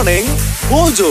Morning Mojo.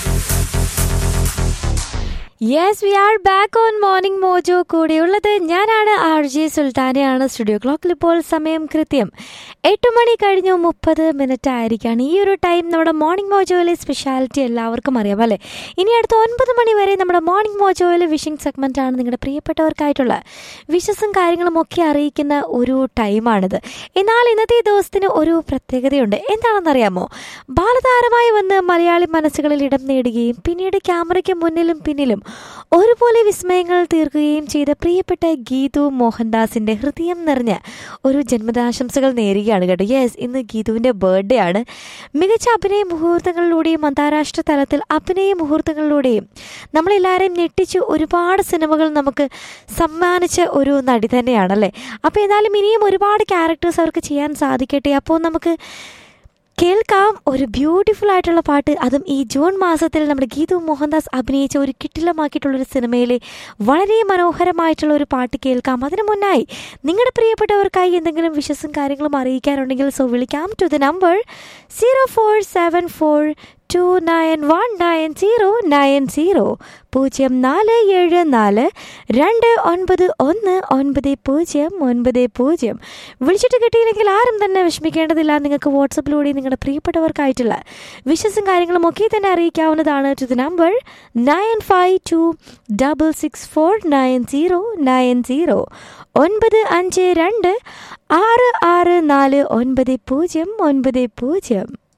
Yes we are back on Morning Mojo കൂടെയുള്ളത് ഞാനാണ് R J സുൽത്താനയാണ് studio ക്ലോക്കിൽ ഇപ്പോൾ സമയം കൃത്യം എട്ട് മണി കഴിഞ്ഞു മുപ്പത് മിനിറ്റ് ആയിരിക്കാണ് ഈ ഒരു ടൈം നമ്മുടെ മോർണിംഗ് മോജോയിലെ സ്പെഷ്യാലിറ്റി എല്ലാവർക്കും അറിയാം അല്ലേ ഇനി അടുത്ത ഒൻപത് മണി വരെ നമ്മുടെ മോർണിംഗ് മോജോയിലെ വിഷിംഗ് സെഗ്മെൻ്റ് ആണ് നിങ്ങളുടെ പ്രിയപ്പെട്ടവർക്കായിട്ടുള്ള വിഷസും കാര്യങ്ങളും ഒക്കെ അറിയിക്കുന്ന ഒരു ടൈമാണിത് എന്നാൽ ഇന്നത്തെ ദിവസത്തിന് ഒരു പ്രത്യേകതയുണ്ട് എന്താണെന്നറിയാമോ ബാലതാരമായി വന്ന് മലയാളി മനസ്സുകളിൽ ഇടം നേടുകയും പിന്നീട് ക്യാമറയ്ക്ക് മുന്നിലും പിന്നിലും ഒരുപോലെ വിസ്മയങ്ങൾ തീർക്കുകയും ചെയ്ത പ്രിയപ്പെട്ട ഗീതു മോഹൻദാസിന്റെ ഹൃദയം നിറഞ്ഞ ഒരു ജന്മദിനാശംസകൾ നേരുകയാണ് കേട്ടോ യെസ് ഇന്ന് ഗീതുവിന്റെ ബർത്ത്ഡേ ആണ് മികച്ച അഭിനയ മുഹൂർത്തങ്ങളിലൂടെയും അന്താരാഷ്ട്ര തലത്തിൽ അഭിനയ മുഹൂർത്തങ്ങളിലൂടെയും നമ്മളെല്ലാവരെയും ഞെട്ടിച്ച് ഒരുപാട് സിനിമകൾ നമുക്ക് സമ്മാനിച്ച ഒരു നടി തന്നെയാണല്ലേ അപ്പോൾ എന്നാലും ഇനിയും ഒരുപാട് ക്യാരക്ടേഴ്സ് അവർക്ക് ചെയ്യാൻ സാധിക്കട്ടെ അപ്പോൾ നമുക്ക് കേൾക്കാം ഒരു ബ്യൂട്ടിഫുൾ ആയിട്ടുള്ള പാട്ട് അതും ഈ ജൂൺ മാസത്തിൽ നമ്മുടെ ഗീതു മോഹൻദാസ് അഭിനയിച്ച ഒരു കിട്ടിലമാക്കിയിട്ടുള്ളൊരു സിനിമയിലെ വളരെ മനോഹരമായിട്ടുള്ള ഒരു പാട്ട് കേൾക്കാം അതിനു മുന്നായി നിങ്ങളുടെ പ്രിയപ്പെട്ടവർക്കായി എന്തെങ്കിലും വിശ്വസും കാര്യങ്ങളും അറിയിക്കാനുണ്ടെങ്കിൽ സോ വിളിക്കാം to the number zero four seven four two nine one nine zero nine zero പൂജ്യം നാല് ഏഴ് നാല് രണ്ട് ഒൻപത് ഒന്ന് ഒൻപത് പൂജ്യം ഒൻപത് പൂജ്യം വിളിച്ചിട്ട് കിട്ടിയില്ലെങ്കിൽ ആരും തന്നെ വിഷമിക്കേണ്ടതില്ല നിങ്ങൾക്ക് വാട്സപ്പിലൂടെ നിങ്ങളുടെ പ്രിയപ്പെട്ടവർക്കായിട്ടുള്ള വിശ്വസും കാര്യങ്ങളും ഒക്കെ തന്നെ അറിയിക്കാവുന്നതാണ് to the number nine five two double six four nine zero nine zero ഒൻപത് അഞ്ച് രണ്ട് ആറ് ആറ് നാല് ഒൻപത് പൂജ്യം ഒൻപത് പൂജ്യം